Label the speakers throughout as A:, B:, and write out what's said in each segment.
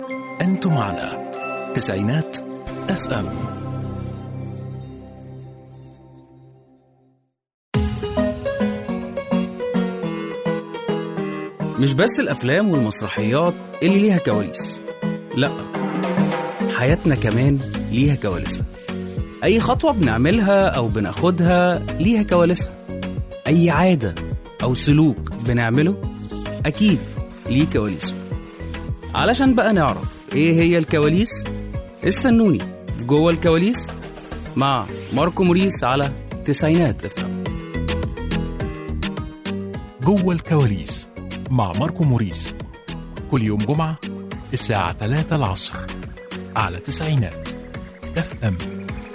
A: أنتم على تسعينات اف ام
B: مش بس الأفلام والمسرحيات اللي ليها كواليس لأ حياتنا كمان ليها كواليسها أي خطوة بنعملها أو بناخدها ليها كواليسها أي عادة أو سلوك بنعمله أكيد ليه كواليسه علشان بقى نعرف إيه هي الكواليس استنوني في جوه الكواليس مع ماركو موريس على تسعينات افهم
A: جوه الكواليس مع ماركو موريس كل يوم جمعة الساعة 3 العصر على تسعينات اف ام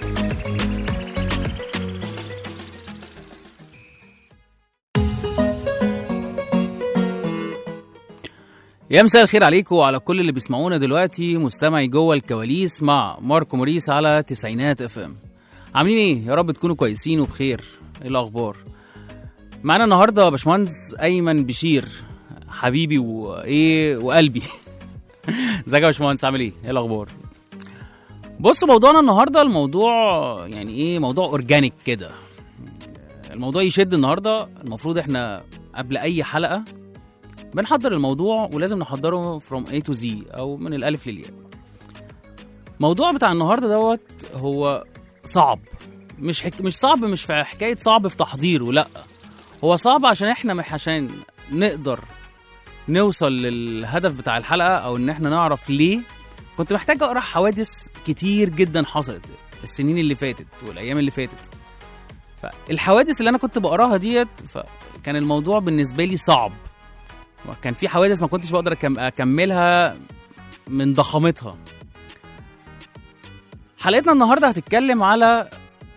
B: يا مساء الخير عليكم وعلى كل اللي بيسمعونا دلوقتي مستمعي جوه الكواليس مع ماركو موريس على تسعينات اف ام عاملين ايه يا رب تكونوا كويسين وبخير ايه الاخبار معانا النهارده باشمهندس ايمن بشير حبيبي وايه وقلبي ازيك يا باشمهندس عامل ايه ايه الاخبار بصوا موضوعنا النهارده الموضوع يعني ايه موضوع اورجانيك كده الموضوع يشد النهارده المفروض احنا قبل اي حلقه بنحضر الموضوع ولازم نحضره from A to Z أو من الألف للياء الموضوع بتاع النهاردة دوت هو صعب مش حك... مش صعب مش في حكاية صعب في تحضيره لأ هو صعب عشان احنا مش عشان نقدر نوصل للهدف بتاع الحلقة أو إن احنا نعرف ليه كنت محتاج أقرأ حوادث كتير جدا حصلت السنين اللي فاتت والأيام اللي فاتت فالحوادث اللي أنا كنت بقراها ديت فكان الموضوع بالنسبة لي صعب كان في حوادث ما كنتش بقدر أكم- اكملها من ضخامتها حلقتنا النهارده هتتكلم على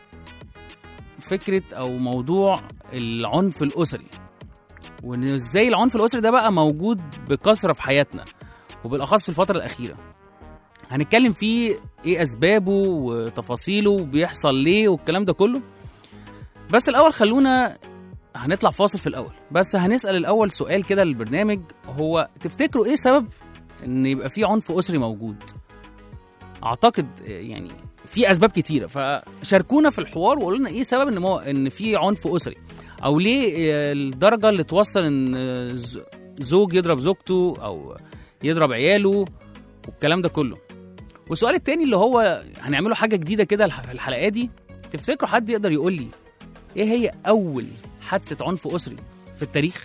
B: فكره او موضوع العنف الاسري وان ازاي العنف الاسري ده بقى موجود بكثره في حياتنا وبالاخص في الفتره الاخيره هنتكلم فيه ايه اسبابه وتفاصيله وبيحصل ليه والكلام ده كله بس الاول خلونا هنطلع فاصل في الاول بس هنسال الاول سؤال كده للبرنامج هو تفتكروا ايه سبب ان يبقى في عنف اسري موجود اعتقد يعني في اسباب كتيره فشاركونا في الحوار وقولوا لنا ايه سبب ان مو... ان في عنف اسري او ليه الدرجه اللي توصل ان ز- زوج يضرب زوجته او يضرب عياله والكلام ده كله والسؤال التاني اللي هو هنعمله حاجه جديده كده الح- في الحلقه دي تفتكروا حد يقدر يقول لي ايه هي اول حادثه عنف اسري في التاريخ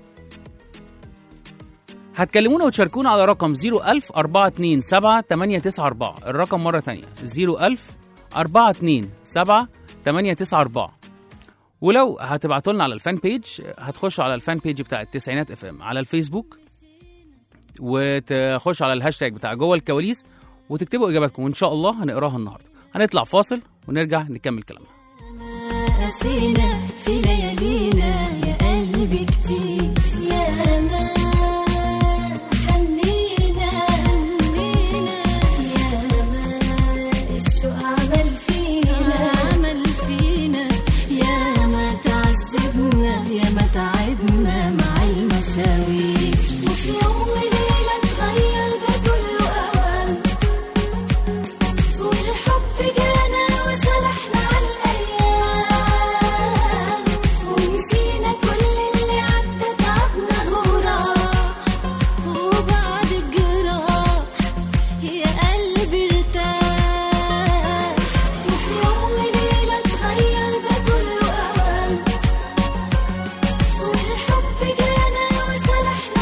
B: هتكلمونا وتشاركونا على رقم 01000 427 894 الرقم مرة تانية 01000 427 894 ولو هتبعتوا لنا على الفان بيج هتخشوا على الفان بيج بتاع التسعينات اف ام على الفيسبوك وتخشوا على الهاشتاج بتاع جوه الكواليس وتكتبوا اجاباتكم وان شاء الله هنقراها النهارده هنطلع فاصل ونرجع نكمل كلامنا
C: قاسينا في ليالينا يا قلبي كتير يا ما حنينا حنينا يا ما الشوق عمل فينا عمل فينا يا ما تعذبنا يا ما تعبنا مع المشاوير وفي يوم وليلة اتغير ده كله أوام والحب جانا وصلحنا على الأيام ونسينا كل اللي عدى تعبنا وراح وبعد الجراح يا قلبي ارتاح وفي يوم وليلة اتغير ده كله أوام والحب جانا وصلحنا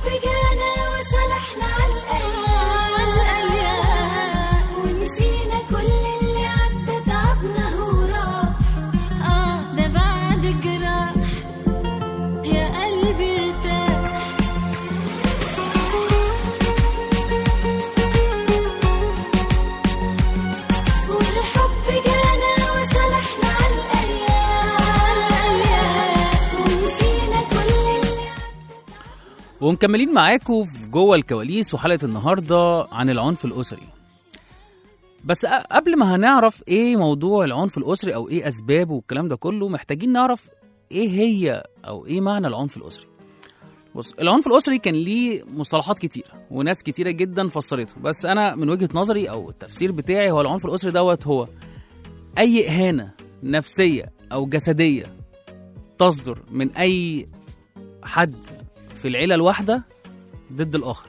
C: والحب جانا وصالحنا على الأيام ونسينا كل اللي عدى تعبنا وراح آه ده بعد جراح يا قلبي ارتاح والحب جانا وصالحنا على الأيام ونسينا كل اللي
B: ومكملين معاكم في جوه الكواليس وحلقه النهارده عن العنف الاسري بس أ- قبل ما هنعرف ايه موضوع العنف الاسري او ايه اسبابه والكلام ده كله محتاجين نعرف ايه هي او ايه معنى العنف الاسري بص العنف الاسري كان ليه مصطلحات كتيره وناس كتيره جدا فسرته بس انا من وجهه نظري او التفسير بتاعي هو العنف الاسري دوت هو اي اهانه نفسيه او جسديه تصدر من اي حد في العيله الواحده ضد الاخر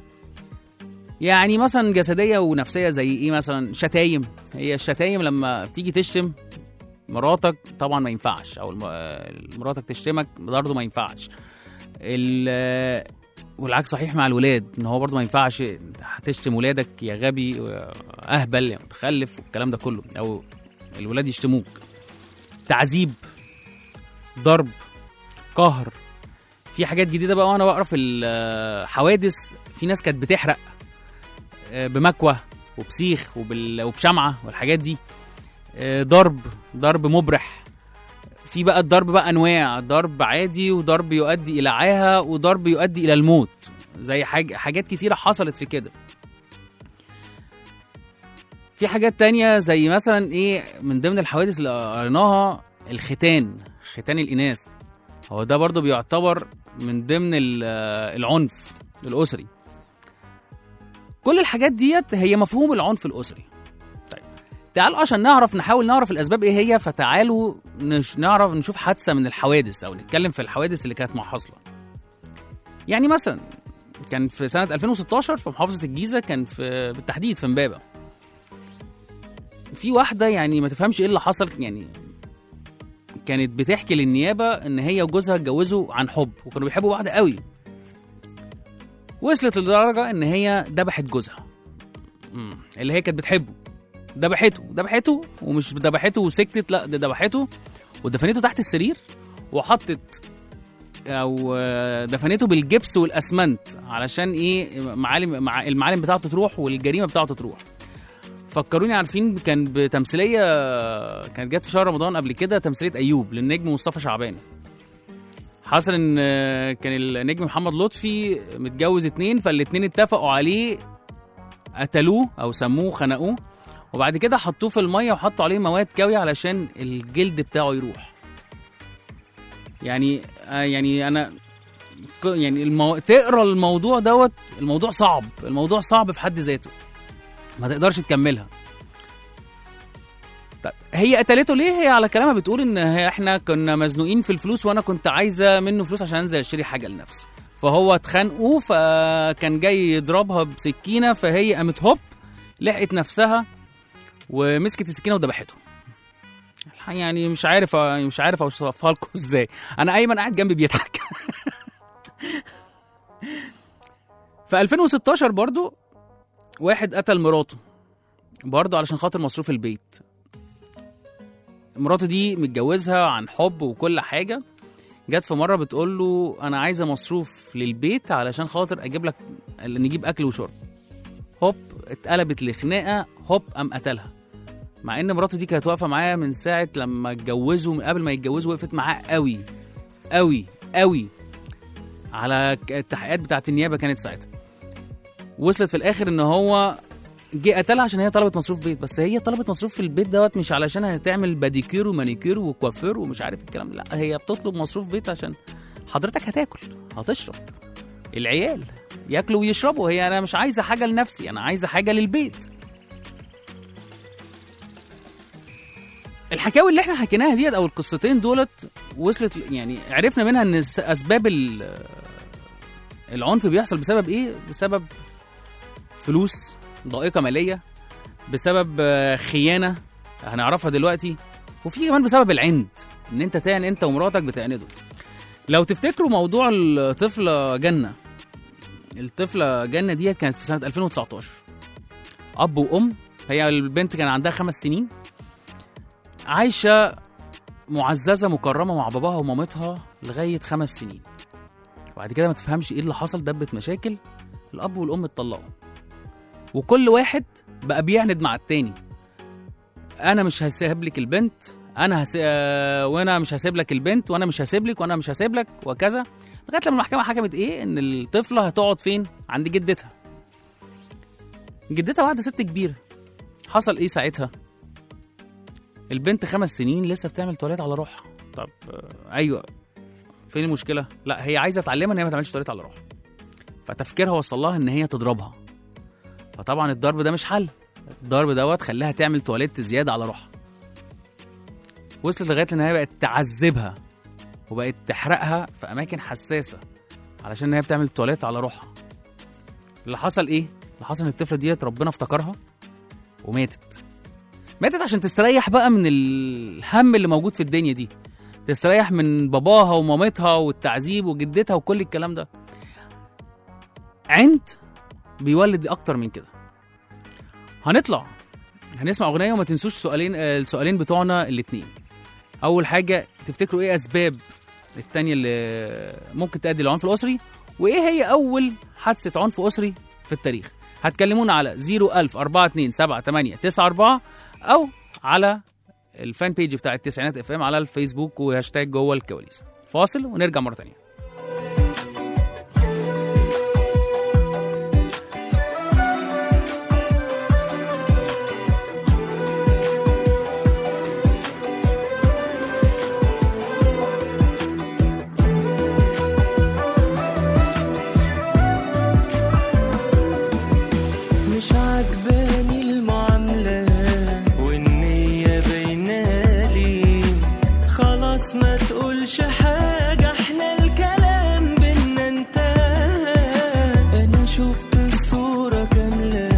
B: يعني مثلا جسديه ونفسيه زي ايه مثلا شتايم هي الشتايم لما تيجي تشتم مراتك طبعا ما ينفعش او الم- آه، مراتك تشتمك برضه ما ينفعش ال- والعكس صحيح مع الولاد ان هو برضه ما ينفعش هتشتم ولادك يا غبي آه، اهبل يا متخلف والكلام ده كله او الولاد يشتموك تعذيب ضرب قهر في حاجات جديده بقى وانا بقرا في الحوادث في ناس كانت بتحرق آه، بمكوى وبسيخ وبال- وبشمعه والحاجات دي آه، ضرب ضرب مبرح في بقى الضرب بقى انواع ضرب عادي وضرب يؤدي الى عاهه وضرب يؤدي الى الموت زي حاج... حاجات كتيره حصلت في كده في حاجات تانية زي مثلا ايه من ضمن الحوادث اللي قريناها الختان ختان الاناث هو ده برضو بيعتبر من ضمن ال- آه، العنف الاسري كل الحاجات ديت هي مفهوم العنف الاسري طيب تعالوا عشان نعرف نحاول نعرف الاسباب ايه هي فتعالوا نش نعرف نشوف حادثه من الحوادث او نتكلم في الحوادث اللي كانت حاصله يعني مثلا كان في سنه 2016 في محافظه الجيزه كان في بالتحديد في امبابه في واحده يعني ما تفهمش ايه اللي حصل يعني كانت بتحكي للنيابه ان هي وجوزها اتجوزوا عن حب وكانوا بيحبوا بعض قوي وصلت لدرجه ان هي ذبحت جوزها مم. اللي هي كانت بتحبه ذبحته ذبحته ومش ذبحته وسكتت لا ده ذبحته ودفنته تحت السرير وحطت او آه، دفنته بالجبس والاسمنت علشان ايه معالم مع المعالم بتاعته تروح والجريمه بتاعته تروح فكروني عارفين كان بتمثيليه كانت جت في شهر رمضان قبل كده تمثيليه ايوب للنجم مصطفى شعبان حصل ان آه، كان النجم محمد لطفي متجوز اتنين فالاتنين اتفقوا عليه قتلوه او سموه خنقوه وبعد كده حطوه في الميه وحطوا عليه مواد كاوية علشان الجلد بتاعه يروح يعني آه يعني انا ك- يعني المو... تقرا الموضوع دوت الموضوع صعب الموضوع صعب في حد ذاته ما تقدرش تكملها طيب هي قتلته ليه هي على كلامها بتقول ان هي احنا كنا مزنوقين في الفلوس وانا كنت عايزه منه فلوس عشان انزل اشتري حاجه لنفسي فهو اتخانقوا فكان جاي يضربها بسكينه فهي قامت هوب لحقت نفسها ومسكت السكينه وذبحته يعني مش عارف مش عارف اوصفها لكم ازاي انا ايمن قاعد جنبي بيضحك في 2016 برضو واحد قتل مراته برضو علشان خاطر مصروف البيت مراته دي متجوزها عن حب وكل حاجه جت في مره بتقول له انا عايزه مصروف للبيت علشان خاطر اجيب لك نجيب اكل وشرب هوب اتقلبت لخناقه هوب قام قتلها مع ان مراته دي كانت واقفه معاه من ساعه لما اتجوزوا من قبل ما يتجوزوا وقفت معاه قوي قوي قوي على ك- التحقيقات بتاعت النيابه كانت ساعتها وصلت في الاخر ان هو جه قتلها عشان هي طلبت مصروف بيت بس هي طلبت مصروف في البيت دوت مش علشان هتعمل باديكير ومانيكير وكوافير ومش عارف الكلام ده لا هي بتطلب مصروف بيت عشان حضرتك هتاكل هتشرب العيال ياكلوا ويشربوا هي انا مش عايزه حاجه لنفسي انا عايزه حاجه للبيت الحكاوي اللي احنا حكيناها ديت او القصتين دولت وصلت يعني عرفنا منها ان الس- اسباب ال- العنف بيحصل بسبب ايه بسبب فلوس ضائقه ماليه بسبب آه، خيانه هنعرفها دلوقتي وفي كمان بسبب العند ان انت تعن انت ومراتك بتعندوا لو تفتكروا موضوع الطفله جنه الطفله جنه ديت كانت في سنه 2019 اب وام هي البنت كان عندها خمس سنين عايشه معززه مكرمه مع باباها ومامتها لغايه خمس سنين وبعد كده ما تفهمش ايه اللي حصل دبت مشاكل الاب والام اتطلقوا وكل واحد بقى بيعند مع التاني انا مش هسيب لك البنت انا هس... آه، وانا مش هسيب لك البنت وانا مش هسيب لك وانا مش هسيب لك وكذا لغايه لما المحكمه حكمت ايه ان الطفله هتقعد فين عند جدتها جدتها واحده ست كبيره حصل ايه ساعتها البنت خمس سنين لسه بتعمل تواليت على روحها طب آه، ايوه فين المشكله لا هي عايزه تعلمها ان هي ما تعملش تواليت على روحها فتفكيرها وصل لها ان هي تضربها فطبعا الضرب ده مش حل الضرب دوت خلاها تعمل تواليت زياده على روحها وصلت لغايه ان هي بقت تعذبها وبقت تحرقها في اماكن حساسه علشان هي بتعمل تواليت على روحها اللي حصل ايه اللي حصل ان الطفله ديت ربنا افتكرها وماتت ماتت عشان تستريح بقى من الهم اللي موجود في الدنيا دي تستريح من باباها ومامتها والتعذيب وجدتها وكل الكلام ده عند بيولد اكتر من كده هنطلع هنسمع اغنيه وما تنسوش سؤالين آه، السؤالين بتوعنا الاثنين اول حاجه تفتكروا ايه اسباب التانية اللي ممكن تؤدي للعنف الاسري وايه هي اول حادثه عنف اسري في التاريخ هتكلمونا على 01000 427 او على الفان بيج بتاع التسعينات اف ام على الفيسبوك وهاشتاج جوه الكواليس فاصل ونرجع مره تانية
D: مش عجباني المعاملة والنية باينالي خلاص ما تقولش حاجة احنا الكلام بينا انتهى انا شفت الصورة كاملة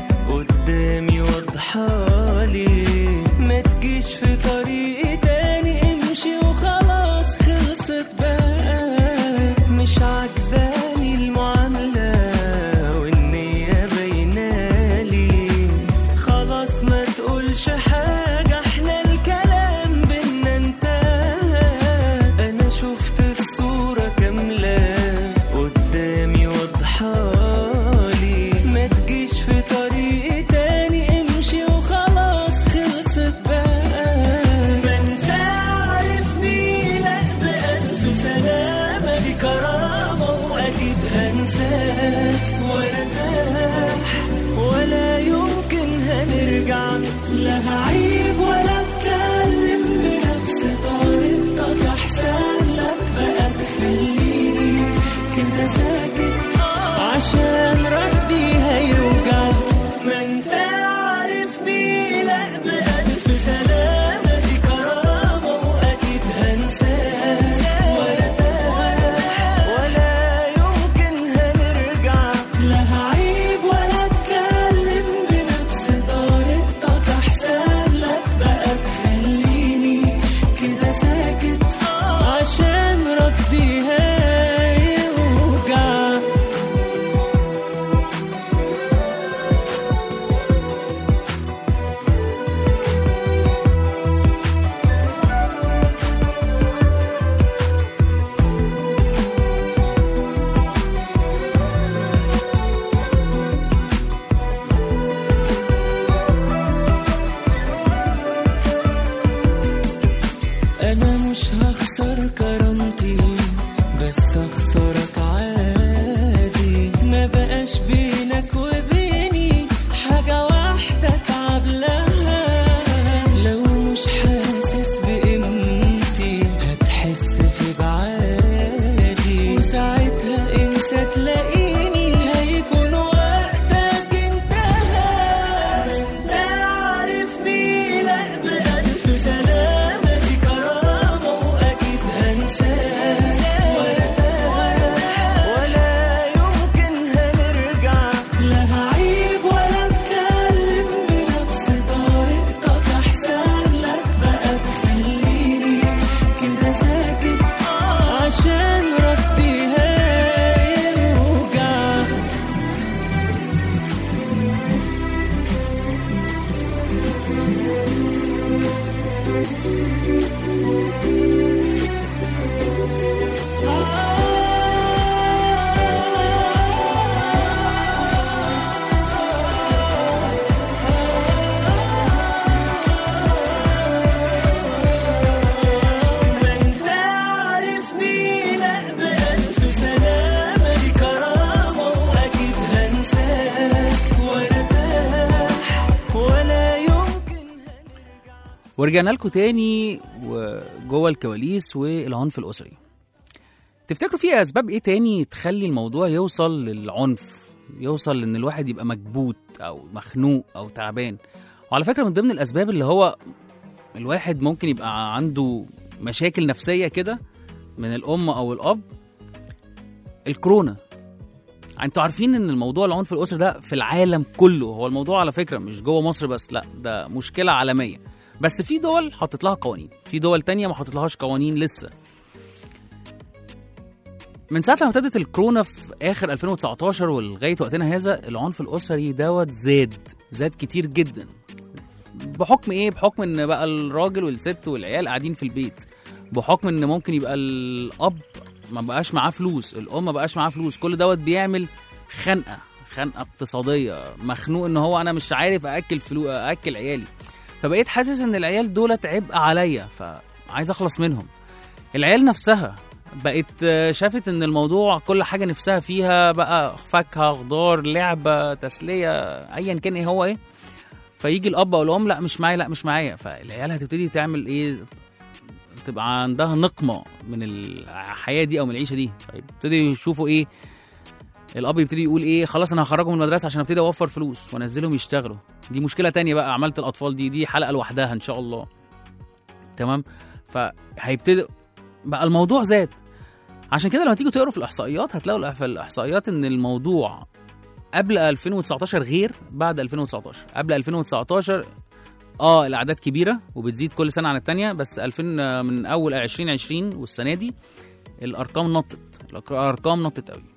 D: قدامي واضحالي ما تجيش في طريقي تاني امشي وخلاص خلصت بقى مش عجباني المعاملة والنية باينالي خلاص ما تقولش حاجة احنا الكلام بينا انتهى انا شفت الصورة كاملة قدامي واضحالي ما تجيش في طريقي تاني امشي وخلاص خلصت بقى ما انت عارفني لا بألف سلامة دي كرامة وأكيد هنساك وارتاح ولا يمكن هنرجع لا هعيب ولا اتكلم بنفس طريقتك احسن لك بقى تخليني كده ساكت عشان ردي هيوجع ما انت عارفني لا بألف سلامة دي كرامة وأكيد هنساك وارتاح ولا يمكن هنرجع لا هعيب ولا اتكلم بنفس طريقتك احسن لك بقى تخليني كده ساكت عشان ردي هيوجع
B: ورجعنا لكم تاني وجوه الكواليس والعنف الاسري تفتكروا في اسباب ايه تاني تخلي الموضوع يوصل للعنف يوصل ان الواحد يبقى مكبوت او مخنوق او تعبان وعلى فكره من ضمن الاسباب اللي هو الواحد ممكن يبقى عنده مشاكل نفسيه كده من الام او الاب الكورونا انتوا عارفين ان الموضوع العنف الاسري ده في العالم كله هو الموضوع على فكره مش جوه مصر بس لا ده مشكله عالميه بس في دول حطت لها قوانين في دول تانية ما حطت لهاش قوانين لسه من ساعه لما ابتدت الكورونا في اخر 2019 ولغايه وقتنا هذا العنف الاسري دوت زاد زاد كتير جدا بحكم ايه بحكم ان بقى الراجل والست والعيال قاعدين في البيت بحكم ان ممكن يبقى الاب ما بقاش معاه فلوس الام ما بقاش معاه فلوس كل دوت بيعمل خنقه خنقه اقتصاديه مخنوق ان هو انا مش عارف اكل فلو اكل عيالي فبقيت حاسس ان العيال دولت عبء عليا فعايز اخلص منهم العيال نفسها بقت آه، شافت ان الموضوع كل حاجه نفسها فيها بقى فاكهه خضار لعبه تسليه ايا كان ايه هو ايه فيجي الاب او الام لا مش معايا لا مش معايا فالعيال هتبتدي تعمل ايه تبقى عندها نقمه من الحياه دي او من العيشه دي فيبتدي يشوفوا ايه الاب يبتدي يقول ايه خلاص انا هخرجهم من المدرسه عشان ابتدي اوفر فلوس وانزلهم يشتغلوا دي مشكله تانية بقى عماله الاطفال دي دي حلقه لوحدها ان شاء الله تمام فهيبتدي بقى الموضوع زاد عشان كده لما تيجوا تقروا في الاحصائيات هتلاقوا في الاحصائيات ان الموضوع قبل 2019 غير بعد 2019 قبل 2019 اه الاعداد كبيره وبتزيد كل سنه عن الثانيه بس 2000 من اول 2020 والسنه دي الارقام نطت الارقام نطت قوي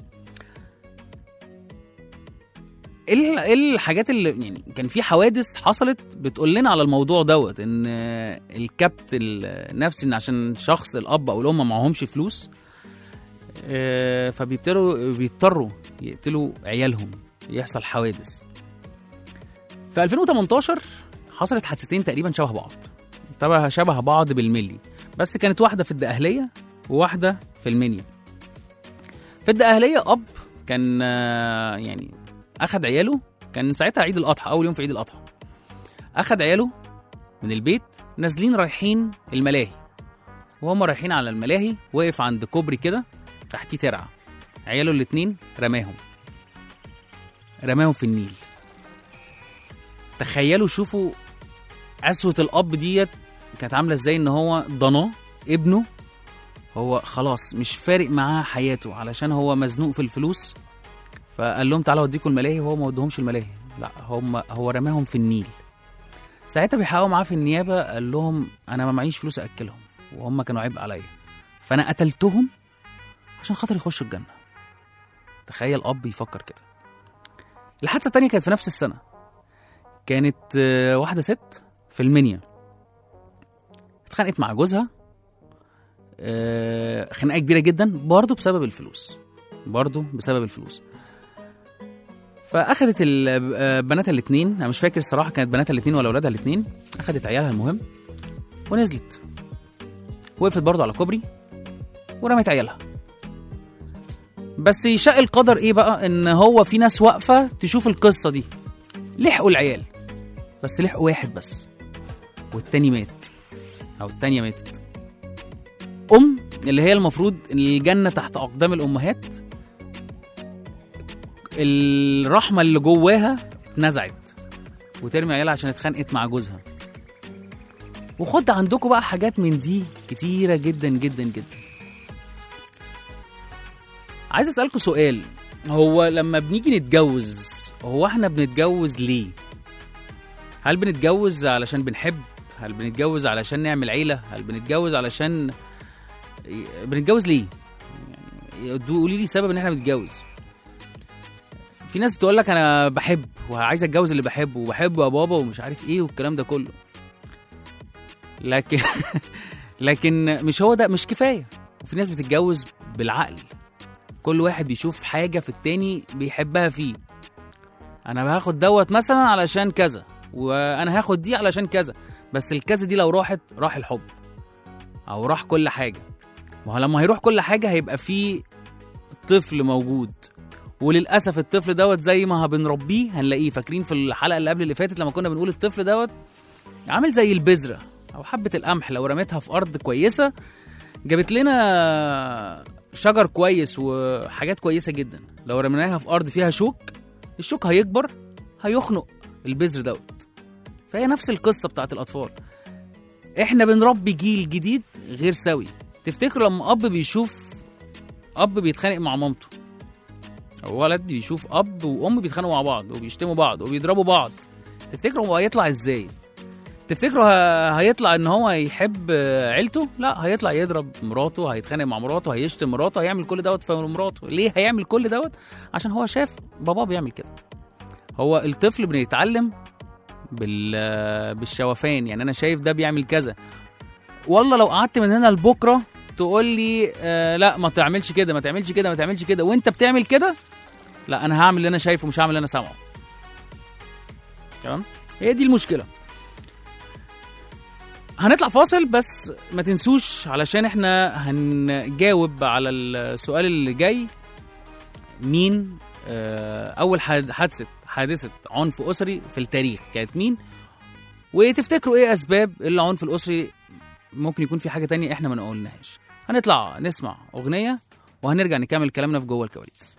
B: ايه ال- إيه الحاجات اللي يعني كان في حوادث حصلت بتقول لنا على الموضوع دوت ان آه، الكبت النفسي ان عشان شخص الاب او الام معهمش فلوس آه، فبيضطروا بيضطروا يقتلوا عيالهم يحصل حوادث في 2018 حصلت حادثتين تقريبا شبه بعض طبعا شبه بعض بالملي بس كانت واحده في الدقهليه وواحده في المنيا في الدقهليه اب كان آه، يعني اخد عياله كان ساعتها عيد الاضحى اول يوم في عيد الاضحى اخد عياله من البيت نازلين رايحين الملاهي وهم رايحين على الملاهي وقف عند كوبري كده تحتيه ترعه عياله الاتنين رماهم رماهم في النيل تخيلوا شوفوا قسوة الأب ديت كانت عاملة ازاي ان هو ضناه ابنه هو خلاص مش فارق معاه حياته علشان هو مزنوق في الفلوس فقال لهم تعالوا اوديكم الملاهي وهو ما ودهمش الملاهي لا هم هو رماهم في النيل ساعتها بيحققوا معاه في النيابه قال لهم انا ما معيش فلوس اكلهم وهم كانوا عبء عليا فانا قتلتهم عشان خاطر يخشوا الجنه تخيل اب يفكر كده الحادثه التانية كانت في نفس السنه كانت آه، واحده ست في المنيا اتخانقت مع جوزها آه، خناقه كبيره جدا برضه بسبب الفلوس برضه بسبب الفلوس فاخدت ال- آه، بناتها الاثنين انا مش فاكر الصراحه كانت بناتها الاثنين ولا اولادها الاثنين اخدت عيالها المهم ونزلت وقفت برضه على كوبري ورمت عيالها بس يشاء القدر ايه بقى ان هو في ناس واقفه تشوف القصه دي لحقوا العيال بس لحقوا واحد بس والتاني مات او التانية ماتت ام اللي هي المفروض الجنه تحت اقدام الامهات الرحمه اللي جواها اتنزعت وترمي عيالها عشان اتخانقت مع جوزها وخد عندكم بقى حاجات من دي كتيره جدا جدا جدا عايز اسالكم سؤال هو لما بنيجي نتجوز هو احنا بنتجوز ليه هل بنتجوز علشان بنحب هل بنتجوز علشان نعمل عيله هل بنتجوز علشان بنتجوز ليه يعني قولي لي سبب ان احنا بنتجوز في ناس تقول لك انا بحب وعايز اتجوز اللي بحبه وبحبه يا بابا ومش عارف ايه والكلام ده كله لكن لكن مش هو ده مش كفايه وفي ناس بتتجوز بالعقل كل واحد بيشوف حاجه في التاني بيحبها فيه انا هاخد دوت مثلا علشان كذا وانا هاخد دي علشان كذا بس الكذا دي لو راحت راح الحب او راح كل حاجه ما هو لما هيروح كل حاجه هيبقى في طفل موجود وللاسف الطفل دوت زي ما بنربيه هنلاقيه فاكرين في الحلقه اللي قبل اللي فاتت لما كنا بنقول الطفل دوت عامل زي البذره او حبه القمح لو رميتها في ارض كويسه جابت لنا شجر كويس وحاجات كويسه جدا لو رميناها في ارض فيها شوك الشوك هيكبر هيخنق البذر دوت فهي نفس القصه بتاعت الاطفال احنا بنربي جيل جديد غير سوي تفتكروا لما اب بيشوف اب بيتخانق مع مامته او ولد بيشوف اب وام بيتخانقوا مع بعض وبيشتموا بعض وبيضربوا بعض تفتكروا هو هيطلع ازاي تفتكروا ه- هيطلع ان هو يحب آه، عيلته لا هيطلع يضرب مراته هيتخانق مع مراته هيشتم مراته هيعمل كل دوت في مراته ليه هيعمل كل دوت عشان هو شاف باباه بيعمل كده هو الطفل بيتعلم بال آه، بالشوفان يعني انا شايف ده بيعمل كذا والله لو قعدت من هنا لبكره تقول لي آه لا ما تعملش كده ما تعملش كده ما تعملش كده وانت بتعمل كده لا انا هعمل اللي انا شايفه مش هعمل اللي انا سامعه تمام هي دي المشكله هنطلع فاصل بس ما تنسوش علشان احنا هنجاوب على السؤال اللي جاي مين آه، اول حاد- حادثه حادثه عنف اسري في التاريخ كانت مين وتفتكروا ايه اسباب العنف الاسري ممكن يكون في حاجه تانية احنا ما قلناهاش هنطلع نسمع اغنيه وهنرجع نكمل كلامنا في جوه الكواليس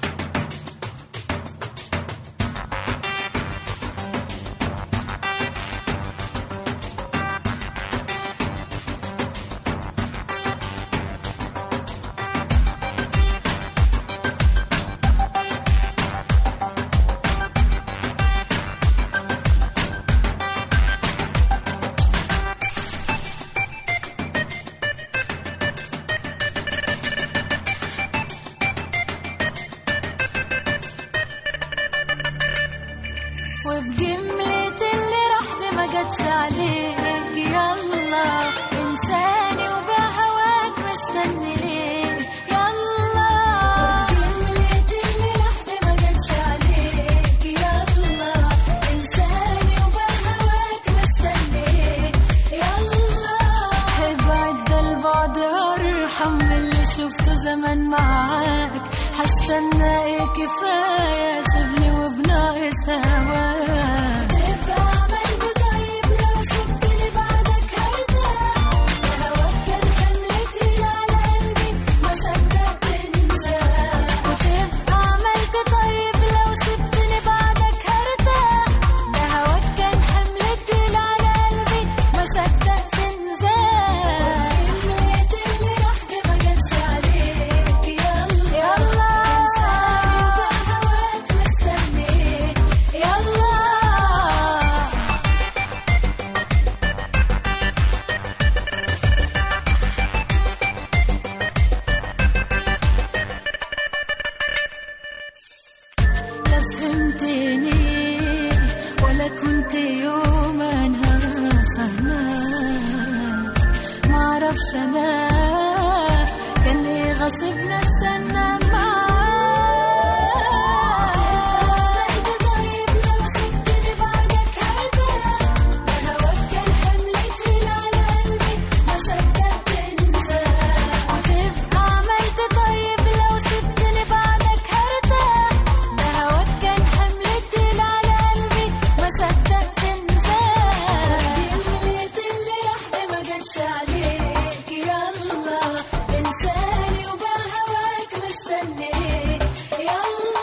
C: وبجملة اللي راح دي ما جاتش عليك يلا انساني وبهواك مستني ليك يلا وبجملة اللي راح دي ما جاتش عليك يلا انساني وبهواك مستني ليك يلا ابعد ده البعد ارحم من اللي شفته زمان معاك هستنى ايه كفايه سيبني وبناقص هواك تبقى عملت طيب لو سبتني بعدك هرتاح هواك كان حمل تقيل على قلبي ما صدقت انساك وتبقى عملت طيب لو سبتني بعدك هرتاح ده هواك كان حمل تقيل على قلبي ما صدقت انساك حملت اللي راح دي ما جاتش عليك يلا يلا انساني وبقى هواك مستنيك يلا لا فهمتني ولا كنت يوم انا فاهمة معرفش انا كان ايه غصبنا استنى معاك طيب لو سبتني بعدك هرتاح هواك كان حمل تقيل على قلبي ما صدقت انساك وتبقى عملت طيب لو سبتني بعدك هرتاح ده هواك كان حمل تقيل على قلبي ما صدقت انساك دي حملت اللي راح دي ما جاتش عليك يلا انساني وبقى هواك مستنيك يلا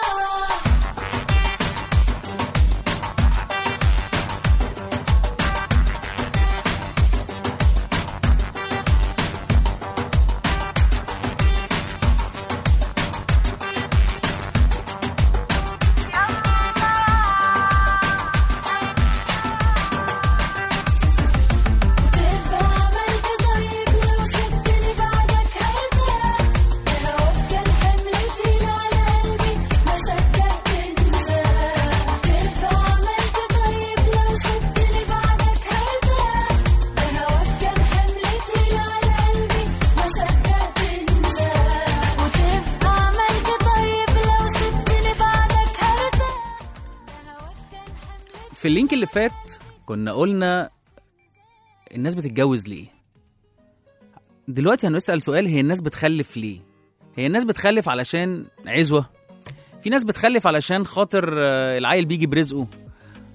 C: تبقى عملت طيب لو سبتني بعدك هرتاح هواك كان حمل تقيل على قلبي ما صدقت انساك تبقى عملت طيب لو سبتني بعدك هرتاح هواك كان حمل تقيل على قلبي ما صدقت انساك وتبقى عملت طيب لو سبتني بعدك هرتاح هواك كان حمل
B: في اللينك اللي فات كنا قلنا الناس بتتجوز ليه دلوقتي هنسأل سؤال هي الناس بتخلف ليه هي الناس بتخلف علشان عزوة في ناس بتخلف علشان خاطر آه، العيل بيجي برزقه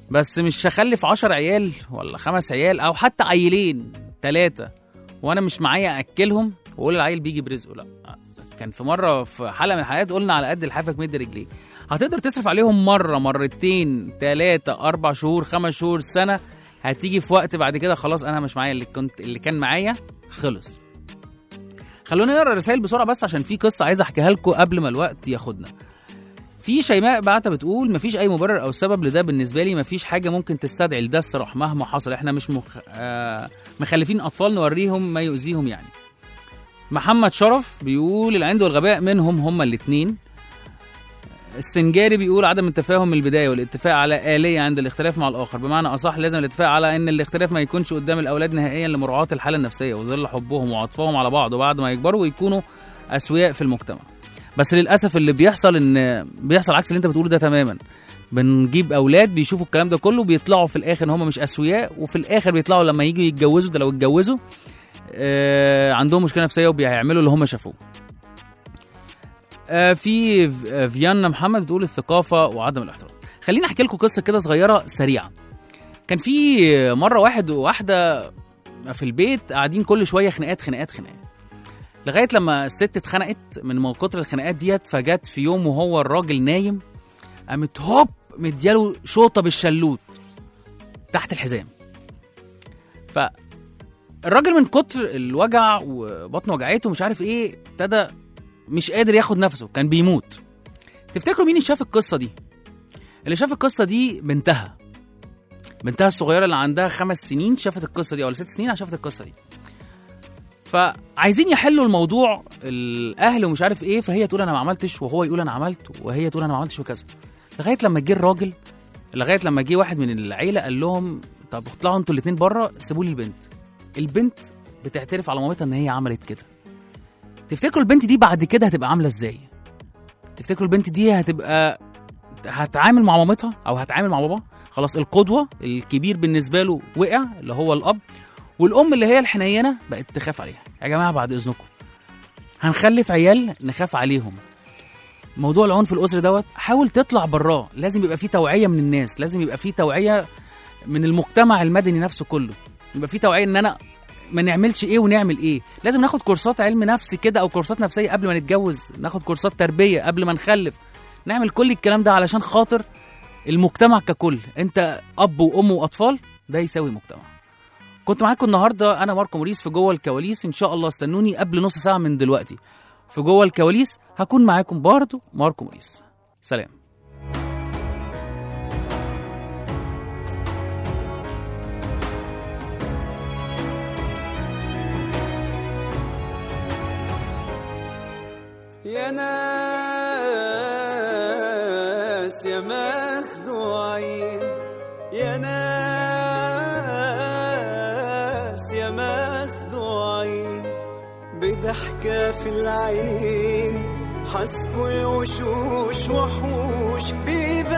B: بس مش هخلف عشر عيال ولا خمس عيال او حتى عيلين ثلاثه وانا مش معايا اكلهم واقول العيل بيجي برزقه لا كان في مره في حلقه من الحلقات قلنا على قد لحافك مد رجليه هتقدر تصرف عليهم مره مرتين ثلاثه اربع شهور خمس شهور سنه هتيجي في وقت بعد كده خلاص انا مش معايا اللي كنت اللي كان معايا خلص خلونا نقرا الرسائل بسرعه بس عشان في قصه عايز احكيها لكم قبل ما الوقت ياخدنا في شيماء بعتها بتقول مفيش اي مبرر او سبب لده بالنسبه لي مفيش حاجه ممكن تستدعي لده الصراحه مهما حصل احنا مش مخ... آه مخلفين اطفال نوريهم ما يؤذيهم يعني محمد شرف بيقول العند والغباء منهم هما الاثنين السنجاري بيقول عدم التفاهم من البدايه والاتفاق على آلية عند الاختلاف مع الآخر بمعنى أصح لازم الاتفاق على أن الاختلاف ما يكونش قدام الأولاد نهائيا لمراعاة الحالة النفسية وظل حبهم وعطفهم على بعض وبعد ما يكبروا يكونوا أسوياء في المجتمع بس للأسف اللي بيحصل إن بيحصل عكس اللي أنت بتقوله ده تماما بنجيب أولاد بيشوفوا الكلام ده كله بيطلعوا في الآخر إن هم مش أسوياء وفي الآخر بيطلعوا لما يجوا يتجوزوا ده لو اتجوزوا آه عندهم مشكلة نفسية وبيعملوا اللي هم شافوه آه، في ف- آه، فيانا محمد بتقول الثقافه وعدم الاحترام خليني احكي لكم قصه كده صغيره سريعه كان في مره واحد وواحده في البيت قاعدين كل شويه خناقات خناقات خناقات لغايه لما الست اتخنقت من من كتر الخناقات ديت فجت في يوم وهو الراجل نايم قامت هوب مدياله شوطه بالشلوت تحت الحزام فالراجل من كتر الوجع وبطنه وجعته مش عارف ايه ابتدى مش قادر ياخد نفسه كان بيموت تفتكروا مين اللي شاف القصه دي اللي شاف القصه دي بنتها بنتها الصغيره اللي عندها خمس سنين شافت القصه دي ولا ست سنين شافت القصه دي فعايزين يحلوا الموضوع الاهل ومش عارف ايه فهي تقول انا ما عملتش وهو يقول انا عملت وهي تقول انا ما عملتش وكذا لغايه لما جه الراجل لغايه لما جه واحد من العيله قال لهم طب اطلعوا انتوا الاثنين بره سيبوا لي البنت البنت بتعترف على مامتها ان هي عملت كده تفتكروا البنت دي بعد كده هتبقى عامله ازاي تفتكروا البنت دي هتبقى هتعامل مع مامتها او هتعامل مع بابا خلاص القدوه الكبير بالنسبه له وقع اللي هو الاب والام اللي هي الحنينه بقت تخاف عليها يا جماعه بعد اذنكم هنخلف عيال نخاف عليهم موضوع العنف الاسري دوت حاول تطلع براه لازم يبقى فيه توعيه من الناس لازم يبقى فيه توعيه من المجتمع المدني نفسه كله يبقى فيه توعيه ان انا ما نعملش ايه ونعمل ايه لازم ناخد كورسات علم نفس كده او كورسات نفسيه قبل ما نتجوز ناخد كورسات تربيه قبل ما نخلف نعمل كل الكلام ده علشان خاطر المجتمع ككل انت اب وام واطفال ده يساوي مجتمع كنت معاكم النهارده انا ماركو موريس في جوه الكواليس ان شاء الله استنوني قبل نص ساعه من دلوقتي في جوه الكواليس هكون معاكم برضه ماركو موريس سلام
D: يا ناس يا مخدوعين يا ناس يا مخدوعين بضحكة في العينين حسبوا الوشوش وحوش بيبقى